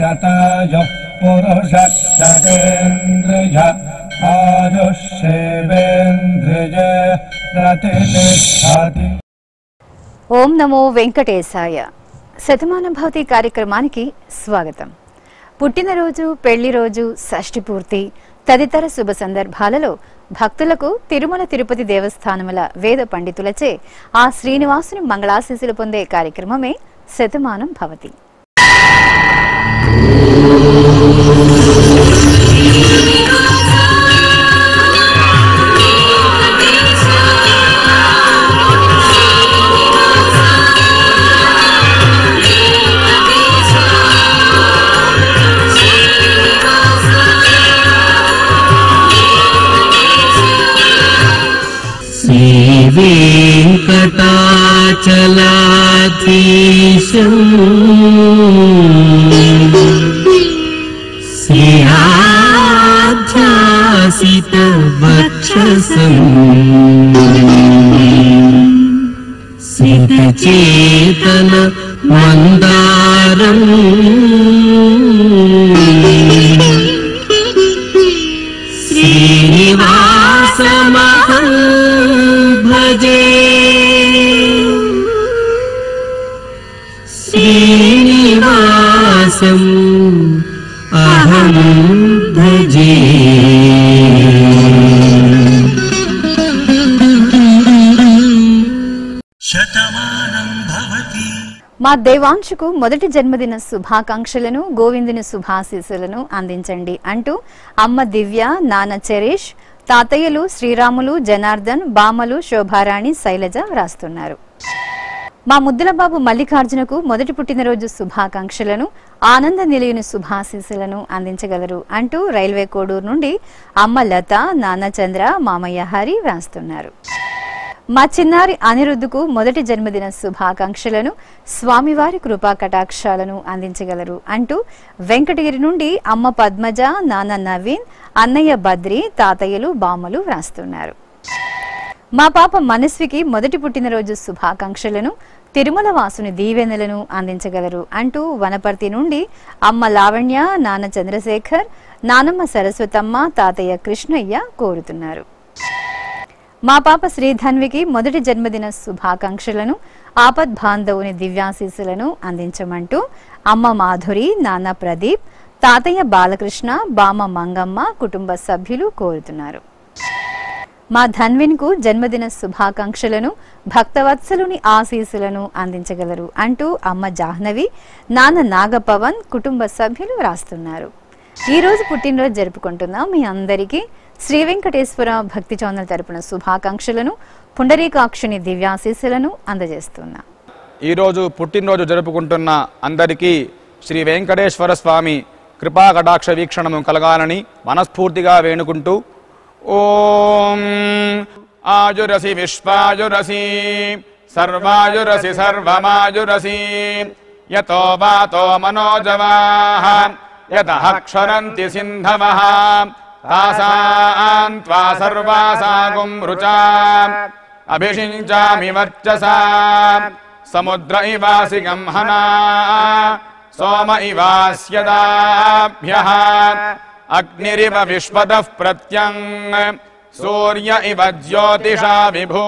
शतायुः पुरुषः शतेन्द्रिय आयुष्येवेन्द्रिय प्रतिष्ठति ఓం నమో వెంకటేశాయ శతమాన భవతి కార్యక్రమానికి స్వాగతం పుట్టినరోజు పెళ్లి రోజు షష్ఠి పూర్తి తదితర శుభ సందర్భాలలో భక్తులకు తిరుమల తిరుపతి దేవస్థానముల వేద పండితులచే ఆ శ్రీనివాసుని మంగళాశీసులు పొందే కార్యక్రమమే శతమానం భవతి श्रीवेङ्कटाचलाधीशम् श्रियाध्यासितवक्षसम् सितचेतन मन्दारम् श्रीनिवासमहं भजे श्रीनिवासम् अहं भजे మా దేవాంశుకు మొదటి జన్మదిన శుభాకాంక్షలను గోవిందుని శుభాశీస్సులను అందించండి అంటూ అమ్మ దివ్య నాన్న చరేష్ తాతయ్యలు శ్రీరాములు జనార్దన్ బామలు శోభారాణి శైలజ వ్రాస్తున్నారు మా ముద్దుల బాబు మల్లికార్జునకు మొదటి పుట్టినరోజు శుభాకాంక్షలను ఆనంద నిలయుని శుభాశీస్సులను అందించగలరు అంటూ రైల్వే కోడూరు నుండి అమ్మ లత నాన్న చంద్ర మామయ్య హరి వ్రాస్తున్నారు మా చిన్నారి అనిరుద్ధుకు మొదటి జన్మదిన శుభాకాంక్షలను స్వామివారి కృపా కటాక్షాలను అందించగలరు అంటూ వెంకటగిరి నుండి అమ్మ పద్మజ నాన్న నవీన్ అన్నయ్య బద్రి తాతయ్యలు బామ్మలు వ్రాస్తున్నారు మా పాప మనస్వికి మొదటి పుట్టినరోజు శుభాకాంక్షలను తిరుమల వాసుని దీవెనలను అందించగలరు అంటూ వనపర్తి నుండి అమ్మ లావణ్య నాన్న చంద్రశేఖర్ నానమ్మ సరస్వతమ్మ తాతయ్య కృష్ణయ్య కోరుతున్నారు మా పాప శ్రీధన్వికి మొదటి జన్మదిన శుభాకాంక్షలను ఆపద్ బాంధవుని దివ్యాశీస్సులను అందించమంటూ అమ్మ మాధురి నాన్న ప్రదీప్ తాతయ్య బాలకృష్ణ బామ్మ మంగమ్మ కుటుంబ సభ్యులు కోరుతున్నారు మా ధన్విన్కు జన్మదిన శుభాకాంక్షలను భక్తవత్సలుని ఆశీస్సులను అందించగలరు అంటూ అమ్మ జాహ్నవి నాన్న నాగపవన్ కుటుంబ సభ్యులు రాస్తున్నారు ఈ రోజు పుట్టినరోజు జరుపుకుంటున్న మీ అందరికీ శ్రీ వెంకటేశ్వర భక్తి చౌనల్ తరపున శుభాకాంక్షలను పుండరీకాక్షుని దివ్యాశీస్సులను అందజేస్తున్నా ఈరోజు పుట్టినరోజు జరుపుకుంటున్న అందరికీ శ్రీ వెంకటేశ్వర స్వామి కృపా కటాక్ష వీక్షణము కలగాలని మనస్ఫూర్తిగా వేణుకుంటూ ఓం ఆయురసి విశ్వాయురసి సర్వాయురసి సర్వమాయురసి యతో వాతో మనోజవాః యతః క్షరంతి సింధవః తాసాం త్వా సర్వాసాగుం రుచా అభిషించామి వర్చసా సముద్ర ఇవాసి గంహనా సోమ ఇవాస్యదాభ్య అగ్నిరివ విశ్వతః ప్రత్యం సూర్య ఇవ జ్యోతిషా విభూ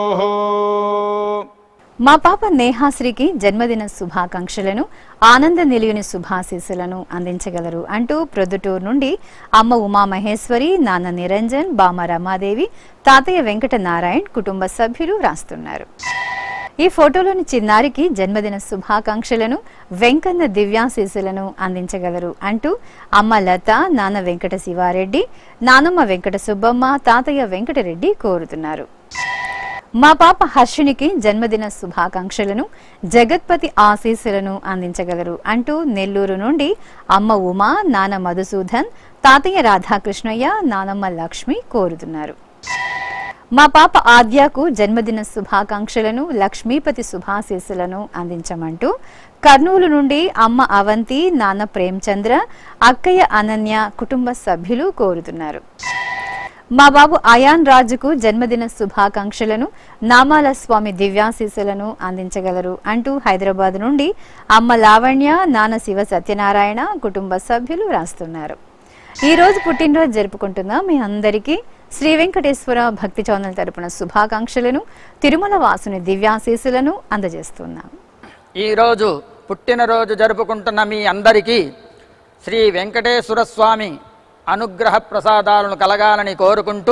మా పాప నేహాశ్రీకి జన్మదిన శుభాకాంక్షలను ఆనంద నిలుయుని శుభాశీస్సులను అందించగలరు అంటూ ప్రొద్దుటూరు నుండి అమ్మ ఉమామహేశ్వరి నాన్న నిరంజన్ బామ రమాదేవి తాతయ్య వెంకట నారాయణ్ కుటుంబ సభ్యులు రాస్తున్నారు ఈ ఫోటోలోని చిన్నారికి జన్మదిన శుభాకాంక్షలను వెంకన్న దివ్యాశీస్సులను అందించగలరు అంటూ అమ్మ లత నాన్న వెంకట శివారెడ్డి నానమ్మ వెంకట సుబ్బమ్మ తాతయ్య వెంకటరెడ్డి కోరుతున్నారు మా పాప హర్షినికి జన్మదిన శుభాకాంక్షలను జగత్పతి ఆశీస్సులను అందించగలరు అంటూ నెల్లూరు నుండి అమ్మ ఉమా నాన్న మధుసూదన్ తాతయ్య రాధాకృష్ణయ్య నానమ్మ లక్ష్మి కోరుతున్నారు మా పాప ఆద్యకు జన్మదిన శుభాకాంక్షలను లక్ష్మీపతి శుభాశీస్సులను అందించమంటూ కర్నూలు నుండి అమ్మ అవంతి నాన్న ప్రేమచంద్ర అక్కయ్య అనన్య కుటుంబ సభ్యులు కోరుతున్నారు మా బాబు అయాన్ రాజుకు జన్మదిన శుభాకాంక్షలను నామాల స్వామి దివ్యాశీస్సులను అందించగలరు అంటూ హైదరాబాద్ నుండి అమ్మ లావణ్య నాన్న శివ సత్యనారాయణ కుటుంబ సభ్యులు రాస్తున్నారు ఈ రోజు పుట్టినరోజు జరుపుకుంటున్న మీ అందరికీ శ్రీ వెంకటేశ్వర భక్తి చౌనల్ తరపున శుభాకాంక్షలను తిరుమల వాసుని దివ్యాశీస్సులను అందజేస్తున్నాం ఈరోజు పుట్టినరోజు జరుపుకుంటున్న మీ అందరికీ శ్రీ వెంకటేశ్వర స్వామి అనుగ్రహ ప్రసాదాలను కలగాలని కోరుకుంటూ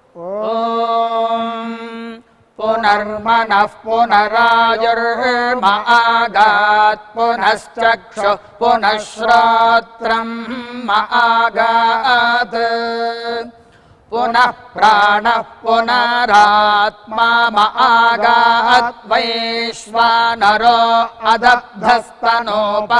ఓం పునర్మనః పునరాయుర్మాగాత్ పునశ్చక్షు పునఃశ్రోత్రం మాగాత్ పునః ప్రాణः పునరాత్మా మాగాత్ వైశ్వానరో అదబ్ధస్తనోపా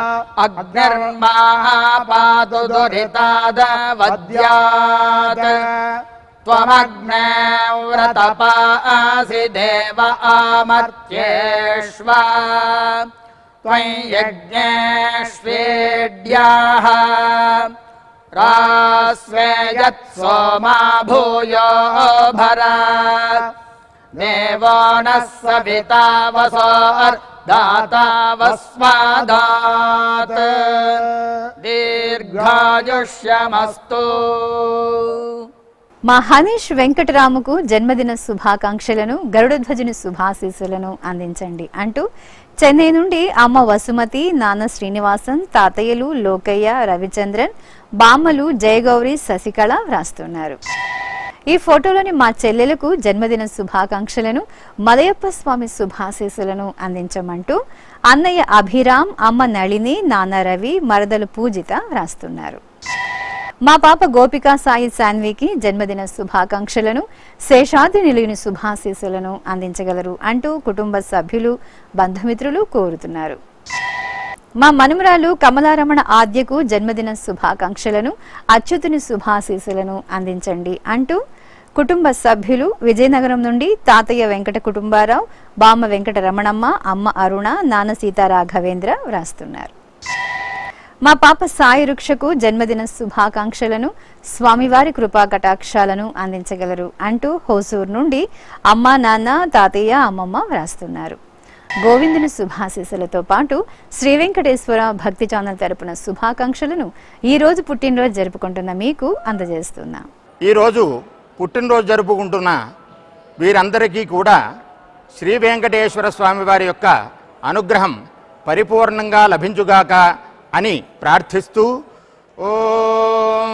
అగ్నిర్మాపాదు దురితాదవద్యాత్ त्वमग्ने व्रतपासि देव आमर्त्येष्वा त्वयि यज्ञेष्वेड्याः रास्वे यत् सोमा भूयो भरा देवो नः सविता वसोर्दाता वस्मादात् दीर्घायुष्यमस्तु మా హనీష్ వెంకటరాముకు జన్మదిన శుభాకాంక్షలను గరుడధ్వజుని శుభాశీస్సులను అందించండి అంటూ చెన్నై నుండి అమ్మ వసుమతి నాన్న శ్రీనివాసన్ తాతయ్యలు లోకయ్య రవిచంద్రన్ బామ్మలు జయగౌరి శశికళ వ్రాస్తున్నారు ఈ ఫోటోలోని మా చెల్లెలకు జన్మదిన శుభాకాంక్షలను మలయప్ప స్వామి శుభాశీస్సులను అందించమంటూ అన్నయ్య అభిరామ్ అమ్మ నళిని నాన్న రవి మరదలు పూజిత వ్రాస్తున్నారు మా పాప గోపికా సాయి సాన్వికి జన్మదిన శుభాకాంక్షలను శేషాద్రి నిలుయుని శుభాశీస్సులను అందించగలరు అంటూ కుటుంబ సభ్యులు బంధుమిత్రులు కోరుతున్నారు మా మనుమరాలు కమలారమణ ఆద్యకు జన్మదిన శుభాకాంక్షలను అచ్యుతుని శుభాశీస్సులను అందించండి అంటూ కుటుంబ సభ్యులు విజయనగరం నుండి తాతయ్య వెంకట కుటుంబారావు బామ్మ వెంకట రమణమ్మ అమ్మ అరుణ నాన్న సీతారాఘవేంద్ర వ్రాస్తున్నారు మా పాప సాయి వృక్షకు జన్మదిన శుభాకాంక్షలను స్వామివారి కృపా కటాక్షాలను అందించగలరు అంటూ హోసూర్ నుండి అమ్మా నాన్న తాతయ్య అమ్మమ్మ వ్రాస్తున్నారు గోవిందుని శుభాశీస్సులతో పాటు శ్రీ వెంకటేశ్వర భక్తి ఛానల్ తరపున శుభాకాంక్షలను ఈ రోజు పుట్టినరోజు జరుపుకుంటున్న మీకు అందజేస్తున్నాం ఈరోజు పుట్టినరోజు జరుపుకుంటున్న వీరందరికీ కూడా శ్రీ వెంకటేశ్వర స్వామి వారి యొక్క అనుగ్రహం పరిపూర్ణంగా లభించుగాక అని ప్రార్థిస్తూ ఓం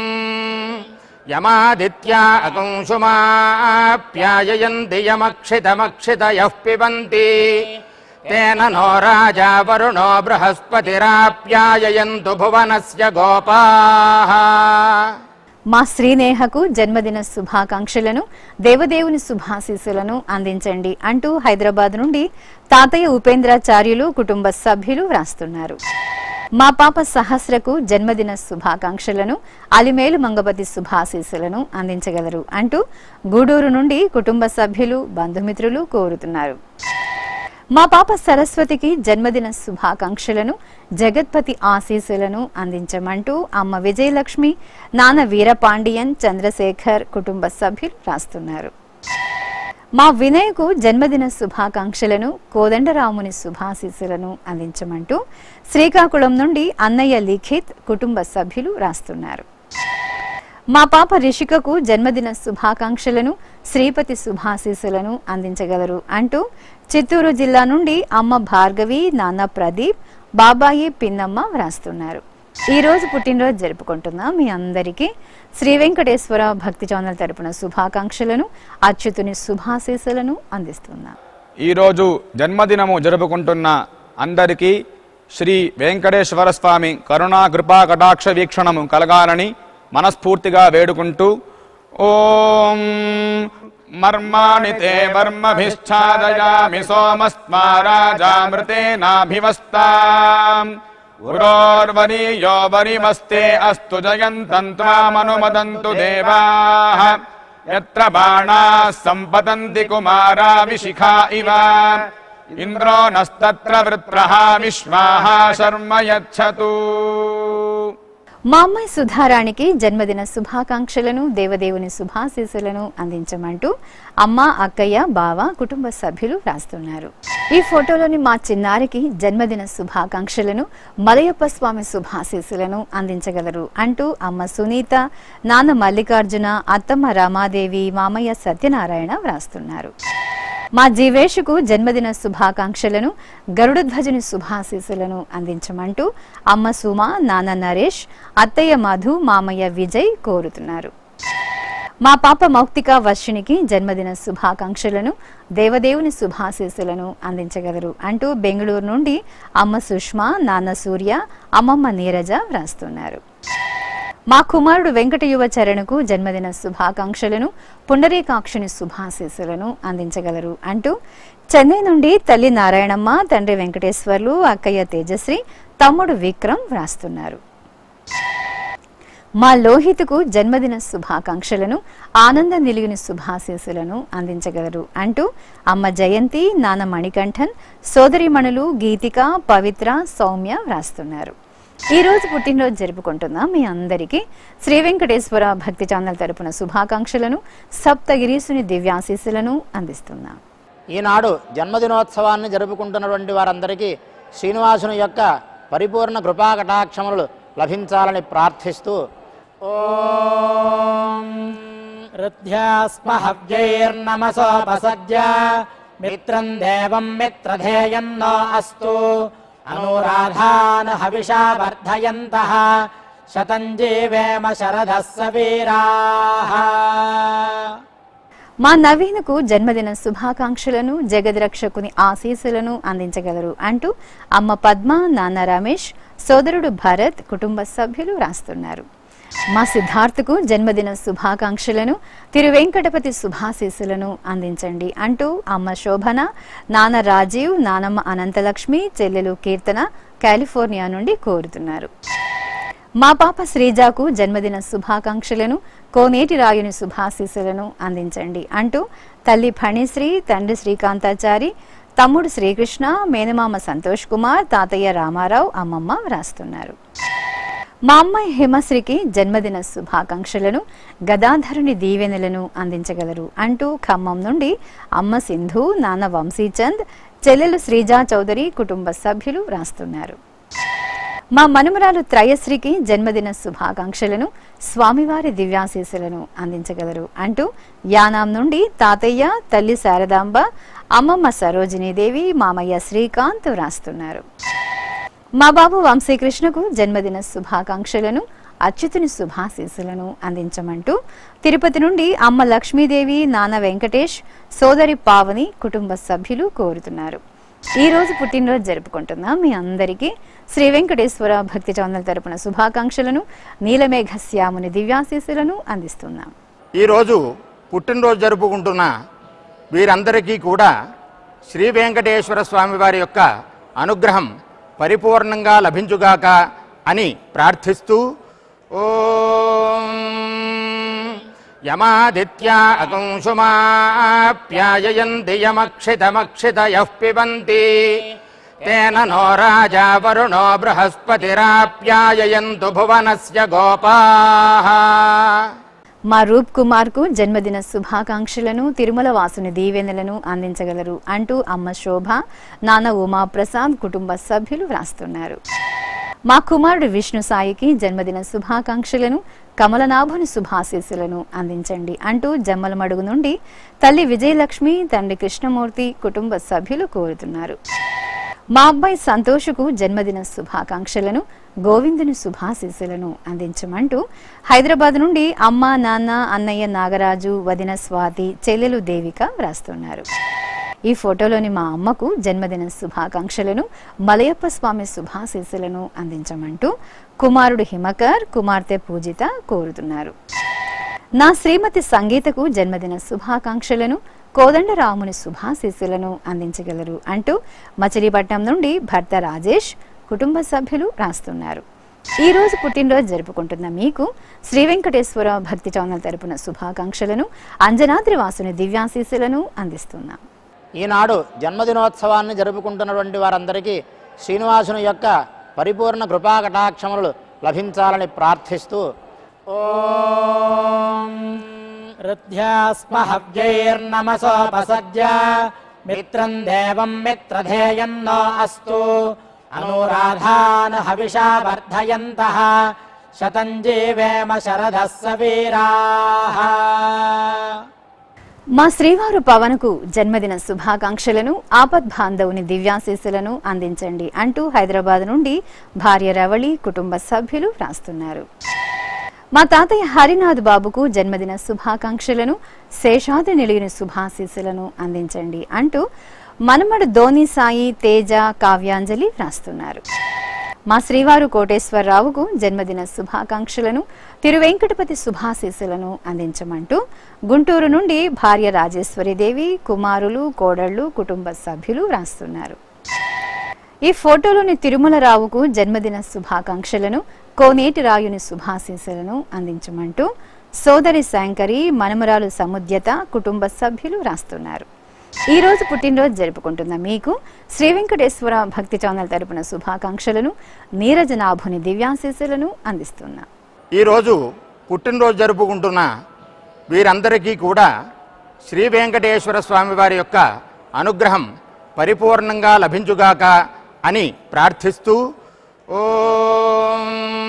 యమాదిత్యా అకంశుమాప్యాయయంతి యమక్షితమక్షితయః పిబంతి తేన నో రాజా వరుణో బృహస్పతిరాప్యాయయంతు భువనస్య గోపాః మా శ్రీనేహకు జన్మదిన శుభాకాంక్షలను దేవదేవుని శుభాశీస్సులను అందించండి అంటూ హైదరాబాద్ నుండి తాతయ్య ఉపేంద్రాచార్యులు కుటుంబ సభ్యులు వ్రాస్తున్నారు మా పాప సహస్రకు జన్మదిన శుభాకాంక్షలను అలిమేలు మంగపతి శుభాశీస్సులను అందించగలరు అంటూ గూడూరు నుండి కుటుంబ సభ్యులు బంధుమిత్రులు కోరుతున్నారు మా పాప సరస్వతికి జన్మదిన శుభాకాంక్షలను జగత్పతి ఆశీస్సులను అందించమంటూ అమ్మ విజయలక్ష్మి నాన్న వీరపాండియన్ చంద్రశేఖర్ కుటుంబ సభ్యులు రాస్తున్నారు మా వినయ్కు జన్మదిన శుభాకాంక్షలను కోదండరాముని శుభాశీస్సులను అందించమంటూ శ్రీకాకుళం నుండి అన్నయ్య లిఖిత్ కుటుంబ సభ్యులు రాస్తున్నారు మా పాప రిషికకు జన్మదిన శుభాకాంక్షలను శ్రీపతి శుభాశీస్సులను అందించగలరు అంటూ చిత్తూరు జిల్లా నుండి అమ్మ భార్గవి నాన్న ప్రదీప్ బాబాయి పిన్నమ్మ వ్రాస్తున్నారు ఈ రోజు పుట్టినరోజు జరుపుకుంటున్న మీ అందరికీ శ్రీ వెంకటేశ్వర భక్తి ఛానల్ తరపున శుభాకాంక్షలను అచ్యుతుని శుభాశీస్సులను అందిస్తున్నాం ఈరోజు జన్మదినము జరుపుకుంటున్న అందరికీ శ్రీ వెంకటేశ్వర స్వామి కరుణా కృపా కటాక్ష వీక్షణము కలగాలని మనస్ఫూర్తిగా వేడుకుంటూ ఓం మర్మాణి తే మర్మభిశ్చాదయామి సోమస్మా రాజామృతేనాభివస్తాం గురోర్వరీయో వరిమస్తే అస్తు జయంతం త్వామనుమదంతు దేవాః యత్ర బాణాः सम्पतन्ति కుమారా విశిఖా ఇవ ఇంద్రో నస్తత్ర వృత్రః విశ్వాः శర్మ యచ్చతు మా అమ్మాయి సుధారాణికి జన్మదిన శుభాకాంక్షలను దేవదేవుని శుభాశీస్సులను అందించమంటూ అమ్మ అక్కయ్య బావ కుటుంబ సభ్యులు రాస్తున్నారు ఈ ఫోటోలోని మా చిన్నారికి జన్మదిన శుభాకాంక్షలను మలయప్ప స్వామి శుభాశీస్సులను అందించగలరు అంటూ అమ్మ సునీత నాన్న మల్లికార్జున అత్తమ్మ రామాదేవి మామయ్య సత్యనారాయణ వ్రాస్తున్నారు మా జీవేషుకు జన్మదిన శుభాకాంక్షలను గరుడధ్వజుని శుభాశీస్సులను అందించమంటూ అమ్మ సుమ నాన్న నరేష్ అత్తయ్య మధు మామయ్య విజయ్ కోరుతున్నారు మా పాప మౌక్తిక వర్షినికి జన్మదిన శుభాకాంక్షలను దేవదేవుని శుభాశీస్సులను అందించగలరు అంటూ బెంగళూరు నుండి అమ్మ సుష్మా నాన్న సూర్య అమ్మమ్మ నీరజ వ్రాస్తున్నారు మా కుమారుడు వెంకట యువ చరణకు జన్మదిన శుభాకాంక్షలను పుండరీకాక్షుని శుభాశీస్సులను అందించగలరు అంటూ చెన్నై నుండి తల్లి నారాయణమ్మ తండ్రి వెంకటేశ్వర్లు అక్కయ్య తేజశ్రీ తమ్ముడు విక్రమ్ వ్రాస్తున్నారు మా లోహిత్కు జన్మదిన శుభాకాంక్షలను ఆనంద నిలిగిన శుభాశీస్సులను అందించగలరు అంటూ అమ్మ జయంతి నాన్న మణికంఠన్ సోదరిమణులు గీతిక పవిత్ర సౌమ్య వ్రాస్తున్నారు ఈ రోజు పుట్టినరోజు జరుపుకుంటున్న మీ అందరికీ శ్రీ వెంకటేశ్వర భక్తి ఛానల్ తరపున శుభాకాంక్షలను సప్తగిరీసుని దివ్యాశీస్సులను అందిస్తున్నాం ఈనాడు జన్మదినోత్సవాన్ని జరుపుకుంటున్నటువంటి వారందరికీ శ్రీనివాసుని యొక్క పరిపూర్ణ కృపా కటాక్షములు లభించాలని ప్రార్థిస్తూ ఓం రుధ్యాస్మ హవ్యైర్నమసోపసజ్య మిత్రం దేవం మిత్రధేయం నో అస్తు అనురాధాన్ హవిషా వర్ధయంతః శతం జీవేమ శరదः సవీరాः మా నవీన్కు జన్మదిన శుభాకాంక్షలను జగద్రక్షకుని ఆశీస్సులను అందించగలరు అంటూ అమ్మ పద్మ నాన్న రమేష్ సోదరుడు భరత్ కుటుంబ సభ్యులు రాస్తున్నారు మా సిద్ధార్థకు జన్మదిన శుభాకాంక్షలను తిరువెంకటపతి శుభాశీస్సులను అందించండి అంటూ అమ్మ శోభన నాన్న రాజీవ్ నానమ్మ అనంతలక్ష్మి చెల్లెలు కీర్తన కాలిఫోర్నియా నుండి కోరుతున్నారు మా పాప శ్రీజాకు జన్మదిన శుభాకాంక్షలను కోనేటి రాయుని శుభాశీస్సులను అందించండి అంటూ తల్లి ఫణిశ్రీ తండ్రి శ్రీకాంతాచారి తమ్ముడు శ్రీకృష్ణ మేనమామ సంతోష్ కుమార్ తాతయ్య రామారావు అమ్మమ్మ వ్రాస్తున్నారు మా అమ్మాయి హిమశ్రీకి జన్మదిన శుభాకాంక్షలను గదాధరుని దీవెనలను అందించగలరు అంటూ ఖమ్మం నుండి అమ్మ సింధు నాన్న వంశీచంద్ చెల్లెలు శ్రీజా చౌదరి కుటుంబ సభ్యులు రాస్తున్నారు మా మనుమరాలు త్రయశ్రీకి జన్మదిన శుభాకాంక్షలను స్వామివారి దివ్యాశీస్సులను అందించగలరు అంటూ యానాం నుండి తాతయ్య తల్లి శారదాంబ అమ్మమ్మ సరోజినీదేవి మామయ్య శ్రీకాంత్ వ్రాస్తున్నారు మా బాబు వంశీకృష్ణకు జన్మదిన శుభాకాంక్షలను అచ్యుతుని శుభాశీస్సులను అందించమంటూ తిరుపతి నుండి అమ్మ లక్ష్మీదేవి నాన్న వెంకటేష్ సోదరి పావని కుటుంబ సభ్యులు కోరుతున్నారు ఈ రోజు పుట్టినరోజు జరుపుకుంటున్న మీ అందరికీ శ్రీ వెంకటేశ్వర భక్తి ఛానల్ తరపున శుభాకాంక్షలను నీలమేఘ శ్యాముని దివ్యాశీస్సులను అందిస్తున్నాం ఈరోజు పుట్టినరోజు జరుపుకుంటున్న వీరందరికీ కూడా శ్రీ వెంకటేశ్వర స్వామి వారి యొక్క అనుగ్రహం పరిపూర్ణంగా లభించుగాక అని ప్రార్థిస్తూ ఓం యమాదిత్యా అకంశుమాప్యాయయంతి యమక్షితమక్షితయః పిబంతి తేన నో రాజా వరుణో బృహస్పతిరాప్యాయయంతు భువనస్య గోపాః మా రూప్ కుమార్ కు జన్మదిన శుభాకాంక్షలను తిరుమల వాసుని దీవెనలను అందించగలరు అంటూ అమ్మ శోభ నాన్న ఉమాప్రసాద్ కుటుంబ సభ్యులు వ్రాస్తున్నారు మా కుమారుడు విష్ణు సాయికి జన్మదిన శుభాకాంక్షలను కమలనాభుని శుభాశీస్సులను అందించండి అంటూ జమ్మలమడుగు నుండి తల్లి విజయలక్ష్మి తండ్రి కృష్ణమూర్తి కుటుంబ సభ్యులు కోరుతున్నారు మా అబ్బాయి సంతోషుకు జన్మదిన శుభాకాంక్షలను గోవిందుని శుభాశీస్సులను అందించమంటూ హైదరాబాద్ నుండి అమ్మ నాన్న అన్నయ్య నాగరాజు వదిన స్వాతి చెల్లెలు దేవిక వ్రాస్తున్నారు ఈ ఫోటోలోని మా అమ్మకు జన్మదిన శుభాకాంక్షలను మలయప్ప స్వామి శుభాశీస్సులను అందించమంటూ కుమారుడు హిమకర్ కుమార్తె పూజిత కోరుతున్నారు నా శ్రీమతి సంగీతకు జన్మదిన శుభాకాంక్షలను కోదండరాముని శుభాశీస్సులను అందించగలరు అంటూ మచిలీపట్నం నుండి భర్త రాజేష్ కుటుంబ సభ్యులు రాస్తున్నారు ఈ రోజు పుట్టినరోజు జరుపుకుంటున్న మీకు శ్రీ వెంకటేశ్వర భక్తి ఛానల్ తరపున శుభాకాంక్షలను అంజనాద్రి వాసుని దివ్యాశీస్సులను అందిస్తున్నాం ఈనాడు జన్మదినోత్సవాన్ని జరుపుకుంటున్నటువంటి వారందరికీ శ్రీనివాసుని యొక్క పరిపూర్ణ కృపా కటాక్షములు లభించాలని ప్రార్థిస్తూ ఓం రుధ్యాస్మ హవ్యైర్నమసోపసజ్య మిత్రం దేవం మిత్రధేయం నో అస్తు అనురాధాన్ హవిషా వర్ధయంతః శతం జీవేమ శరదः సవీరాः మా శ్రీవారు పవన్కు జన్మదిన శుభాకాంక్షలను ఆపద్ బాంధవుని దివ్యాశీస్సులను అందించండి అంటూ హైదరాబాద్ నుండి భార్య రవళి కుటుంబ సభ్యులు రాస్తున్నారు మా తాతయ్య హరినాథ్ బాబుకు జన్మదిన శుభాకాంక్షలను శేషాద్రి నిలిగిన శుభాశీస్సులను అందించండి అంటూ మనమడు ధోని సాయి తేజ కావ్యాంజలి రాస్తున్నారు మా శ్రీవారు కోటేశ్వరరావుకు జన్మదిన శుభాకాంక్షలను తిరువెంకటపతి శుభాశీస్సులను అందించమంటూ గుంటూరు నుండి భార్య రాజేశ్వరిదేవి కుమారులు కోడళ్లు కుటుంబ సభ్యులు రాస్తున్నారు ఈ ఫోటోలోని తిరుమల రావుకు జన్మదిన శుభాకాంక్షలను కోనేటి రాయుని శుభాశీస్సులను అందించమంటూ సోదరి శాంకరి మనమరాలు సముద్యత కుటుంబ సభ్యులు రాస్తున్నారు ఈ రోజు పుట్టినరోజు జరుపుకుంటున్న మీకు శ్రీ వెంకటేశ్వర భక్తి ఛానల్ తరపున శుభాకాంక్షలను నీరజనాభుని దివ్యాశీస్సులను అందిస్తున్నా ఈరోజు పుట్టినరోజు జరుపుకుంటున్న వీరందరికీ కూడా శ్రీ వెంకటేశ్వర స్వామి వారి యొక్క అనుగ్రహం పరిపూర్ణంగా లభించుగాక అని ప్రార్థిస్తూ ఓం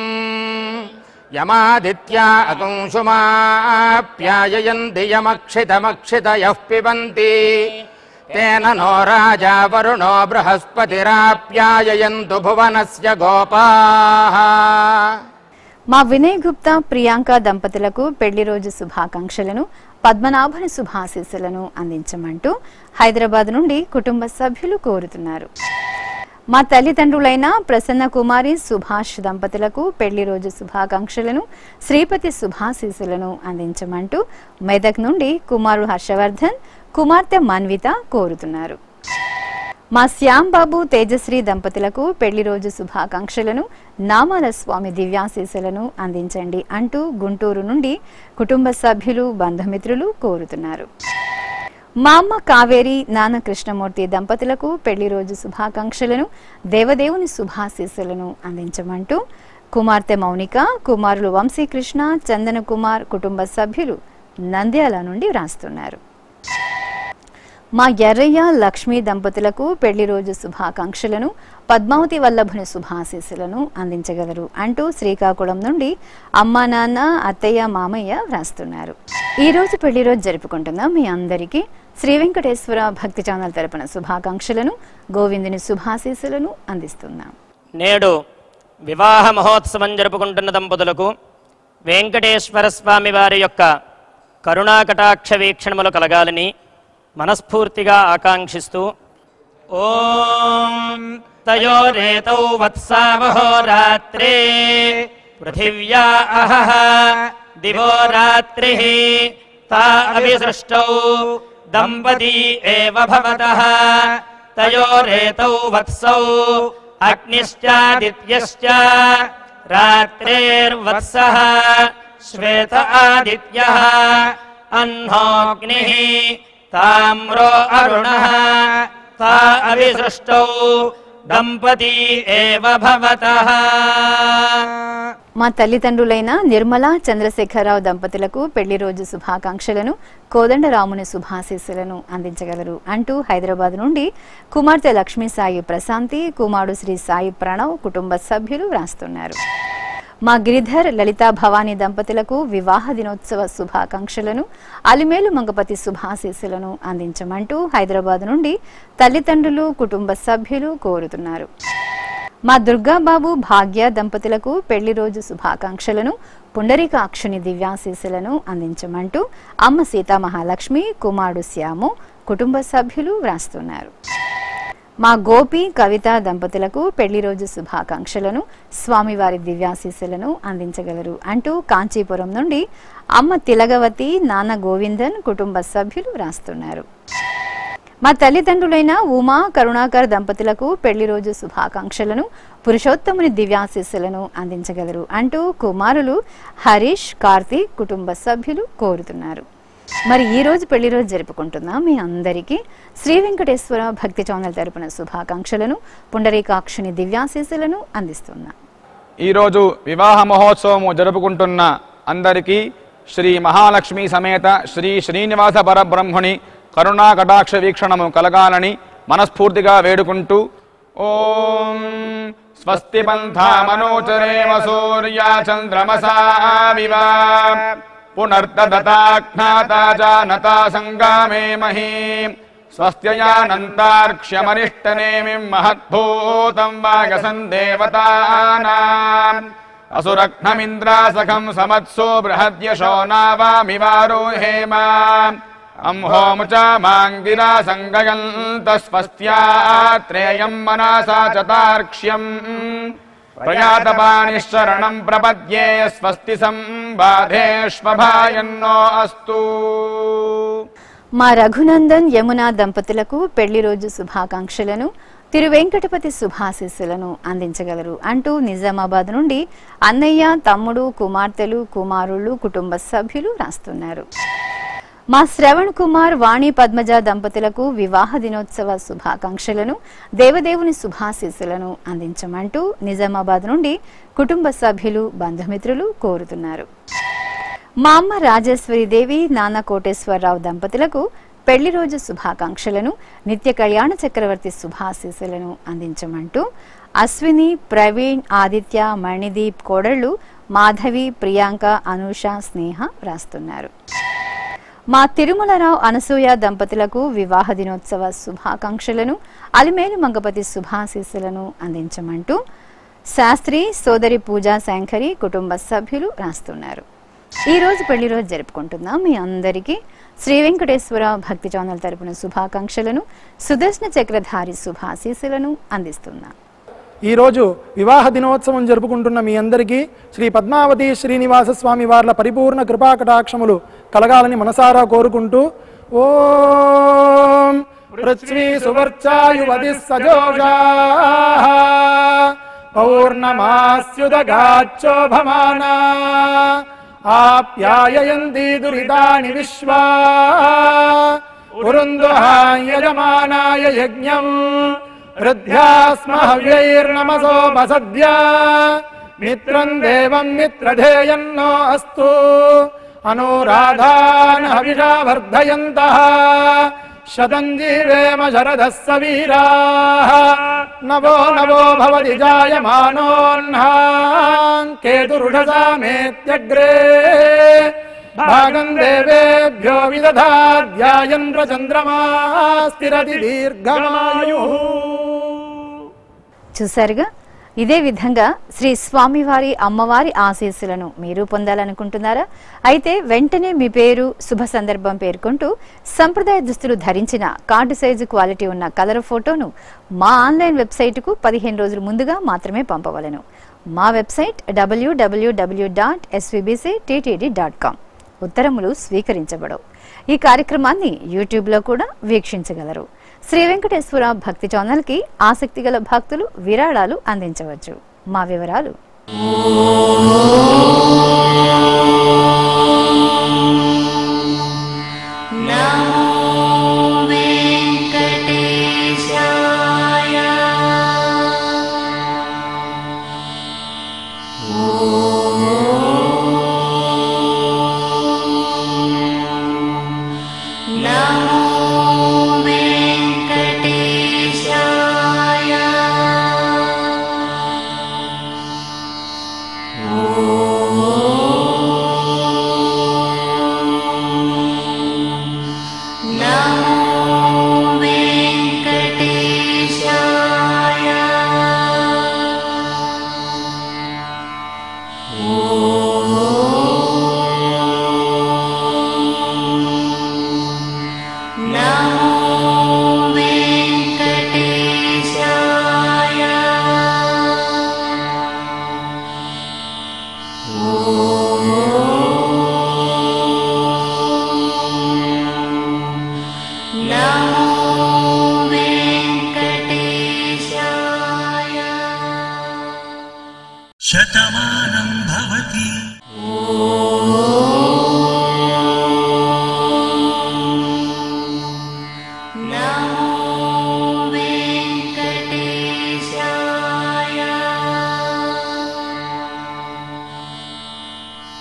యమాదిత్యా అకంశుమాప్యాయయంతి యమక్షితమక్షితయః పిబంతి తేన నో రాజా వరుణో బృహస్పతిరాప్యాయయంతు భువనస్య గోపాః మా వినయ్ గుప్తా ప్రియాంక దంపతులకు పెళ్లి రోజు శుభాకాంక్షలను పద్మనాభని శుభాశీస్సులను అందించమంటూ హైదరాబాద్ నుండి కుటుంబ సభ్యులు కోరుతున్నారు మా తల్లిదండ్రులైన ప్రసన్న కుమారి సుభాష్ దంపతులకు పెళ్లి రోజు శుభాకాంక్షలను శ్రీపతి శుభాశీస్సులను అందించమంటూ మెదక్ నుండి కుమారుడు హర్షవర్ధన్ కుమార్తె మన్విత కోరుతున్నారు మా శ్యాంబాబు తేజశ్రీ దంపతులకు పెళ్లి రోజు శుభాకాంక్షలను నామాల స్వామి దివ్యాశీస్సులను అందించండి అంటూ గుంటూరు నుండి కుటుంబ సభ్యులు బంధుమిత్రులు కోరుతున్నారు మా అమ్మ కావేరి నాన్న కృష్ణమూర్తి దంపతులకు పెళ్లి రోజు శుభాకాంక్షలను దేవదేవుని శుభాశీస్సులను అందించమంటూ కుమార్తె మౌనిక కుమారులు వంశీకృష్ణ చందన కుమార్ కుటుంబ సభ్యులు నంద్యాల నుండి వ్రాస్తున్నారు మా ఎర్రయ్య లక్ష్మీ దంపతులకు పెళ్లి రోజు శుభాకాంక్షలను పద్మావతి వల్లభుని శుభాశీస్సులను అందించగలరు అంటూ శ్రీకాకుళం నుండి అమ్మా నాన్న అత్తయ్య మామయ్య వ్రాస్తున్నారు ఈ రోజు పెళ్లి రోజు జరుపుకుంటున్న మీ అందరికీ శ్రీ వెంకటేశ్వర భక్తి ఛానల్ తరపున శుభాకాంక్షలను గోవిందుని శుభాశీస్సులను అందిస్తున్నాం నేడు వివాహ మహోత్సవం జరుపుకుంటున్న దంపతులకు వెంకటేశ్వర స్వామి వారి యొక్క కరుణాకటాక్ష వీక్షణములు కలగాలని మనస్ఫూర్తిగా ఆకాంక్షిస్తూ ఓం తయోరేతౌ వత్సావహోరాత్రే పృథివ్యా అహః దివో రాత్రి తా అవిసృష్టౌ దంపతీ ఏవ భవతః తయోరేతౌ వత్సౌ అగ్నిశ్చాదిత్యశ్చ రాత్రేర్వత్సః శ్వేత ఆదిత్యः అహ్నోగ్నిः తామ్రో అరుణः తా అవిసృష్టౌ దంపతీ ఏవ భవతః మా తల్లిదండ్రులైన నిర్మల చంద్రశేఖరరావు దంపతులకు పెళ్లి రోజు శుభాకాంక్షలను కోదండరాముని శుభాశీస్సులను అందించగలరు అంటూ హైదరాబాద్ నుండి కుమార్తె లక్ష్మీ సాయి ప్రశాంతి కుమారుడు శ్రీ సాయి ప్రణవ్ కుటుంబ సభ్యులు వ్రాస్తున్నారు మా గిరిధర్ లలితా భవానీ దంపతులకు వివాహ దినోత్సవ శుభాకాంక్షలను అలిమేలు మంగపతి శుభాశీస్సులను అందించమంటూ హైదరాబాద్ నుండి తల్లిదండ్రులు కుటుంబ సభ్యులు కోరుతున్నారు మా దుర్గాబాబు భాగ్య దంపతులకు పెళ్లి రోజు శుభాకాంక్షలను పుండరీకాక్షుని దివ్యాశీస్సులను అందించమంటూ అమ్మ సీతామహాలక్ష్మి కుమారుడు శ్యాము కుటుంబ సభ్యులు వ్రాస్తున్నారు మా గోపి కవిత దంపతులకు పెళ్లి రోజు శుభాకాంక్షలను స్వామివారి దివ్యాశీస్సులను అందించగలరు అంటూ కాంచీపురం నుండి అమ్మ తిలగవతి నాన్న గోవిందన్ కుటుంబ సభ్యులు వ్రాస్తున్నారు మా తల్లిదండ్రులైన ఉమా కరుణాకర్ దంపతులకు పెళ్లి రోజు శుభాకాంక్షలను పురుషోత్తముని దివ్యాశీస్సులను అందించగలరు అంటూ కుమారులు హరీష్ కార్తీక్ కుటుంబ సభ్యులు కోరుతున్నారు మరి ఈ రోజు పెళ్లి రోజు జరుపుకుంటున్న మీ అందరికీ శ్రీ వెంకటేశ్వర భక్తి ఛానల్ తరపున శుభాకాంక్షలను పుండరీకాక్షుని దివ్యాశీస్సులను అందిస్తున్నా ఈరోజు వివాహ మహోత్సవము జరుపుకుంటున్న అందరికీ శ్రీ మహాలక్ష్మి సమేత శ్రీ శ్రీనివాస పరబ్రహ్మణి కరుణా కటాక్ష వీక్షణము కలగాలని మనస్ఫూర్తిగా వేడుకుంటూ ఓం స్వస్తి పంథామనోచరేమ సూర్యా చంద్రమసా వివా పునర్దదతాఖ్నాతా జానతా సంగామే మహీ స్వస్త్యయానంతార్క్ష్యమనిష్టనేమిం మహద్భూతం వాగసన్ దేవతానాం అసురఘ్నమింద్రాసఖం సమత్సో బృహద్యశో నావామివారోహేమ అంహోముచ మాంగిరా సంగయంతస్వస్త్యాత్రేయం మనసా చతార్క్ష్యం ప్రయాతపాణిశరణం ప్రపద్యే స్వస్తి సంబాధేష్వభాయన్నో అస్తు మా రఘునందన్ యమున దంపతులకు పెళ్లి రోజు శుభాకాంక్షలను తిరువెంకటపతి శుభాశీస్సులను అందించగలరు అంటూ నిజామాబాద్ నుండి అన్నయ్య తమ్ముడు కుమార్తెలు కుమారుళ్ళు కుటుంబ సభ్యులు రాస్తున్నారు మా శ్రవణ్ కుమార్ వాణి పద్మజ దంపతులకు వివాహ దినోత్సవ శుభాకాంక్షలను దేవదేవుని శుభాశీస్సులను అందించమంటూ నిజామాబాద్ నుండి కుటుంబ సభ్యులు బంధుమిత్రులు కోరుతున్నారు మా అమ్మ రాజేశ్వరి దేవి నాన్న కోటేశ్వరరావు దంపతులకు పెళ్లి రోజు శుభాకాంక్షలను నిత్య కళ్యాణ చక్రవర్తి శుభాశీస్సులను అందించమంటూ అశ్విని ప్రవీణ్ ఆదిత్య మణిదీప్ కోడళ్లు మాధవి ప్రియాంక అనూష స్నేహ రాస్తున్నారు మా తిరుమలరావు అనసూయ దంపతులకు వివాహ దినోత్సవ శుభాకాంక్షలను అలిమేలు మంగపతి శుభాశీస్సులను అందించమంటూ శాస్త్రి సోదరి పూజా శంకరి కుటుంబ సభ్యులు రాస్తున్నారు ఈ రోజు పెళ్లి రోజు జరుపుకుంటున్నాం మీ అందరికీ శ్రీ వెంకటేశ్వర భక్తి ఛానల్ తరపున శుభాకాంక్షలను సుదర్శన చక్రధారి శుభాశీస్సులను అందిస్తున్నాం ఈరోజు వివాహ దినోత్సవం జరుపుకుంటున్న మీ అందరికీ శ్రీ పద్మావతి శ్రీనివాస స్వామి వార్ల పరిపూర్ణ కృపాకటాక్షములు కలగాలని మనసారా కోరుకుంటూ ఓం పృథ్వీ సువర్చాయువతి సజోషా పౌర్ణమాస్యుదగాచ్చోభమానా ఆప్యాయయంతి దురితాని విశ్వా ఉరుందుహాయజమానాయ యజ్ఞం వృద్ధ్యాస్మ హవ్యైర్నమసోపసద్య మిత్రం దేవం మిత్రధేయన్నో అస్తు అనురాధాన్ హవిషా వర్ధయంతః శతం జీవేమ శరదः సవీరాः నవో నవో భవతి జాయమానోన్హాం కేతురుషసామేత్యగ్రే భాగం దేవేభ్యో విదధాధ్యాయన్ చంద్రమా స్థిరతి దీర్ఘమాయు చూశారుగా ఇదే విధంగా శ్రీ స్వామివారి అమ్మవారి ఆశీస్సులను మీరు పొందాలనుకుంటున్నారా అయితే వెంటనే మీ పేరు శుభ సందర్భం పేర్కొంటూ సంప్రదాయ దుస్తులు ధరించిన కార్డు సైజు క్వాలిటీ ఉన్న కలర్ ఫోటోను మా ఆన్లైన్ వెబ్సైటుకు పదిహేను రోజుల ముందుగా మాత్రమే పంపవలను మా website W W W dot SVBC dot com ఉత్తరములు స్వీకరించబడవు ఈ కార్యక్రమాన్ని యూట్యూబ్లో కూడా వీక్షించగలరు శ్రీ వెంకటేశ్వర భక్తి ఛానల్కి ఆసక్తి గల భక్తులు విరాళాలు అందించవచ్చు మా వివరాలు ఓ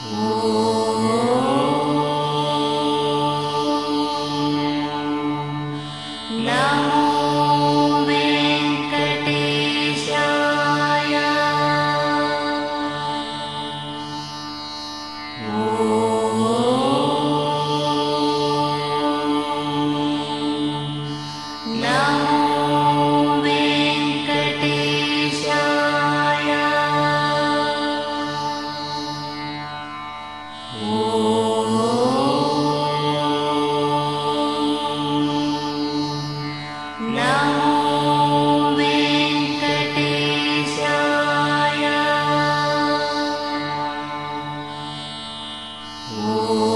ఓ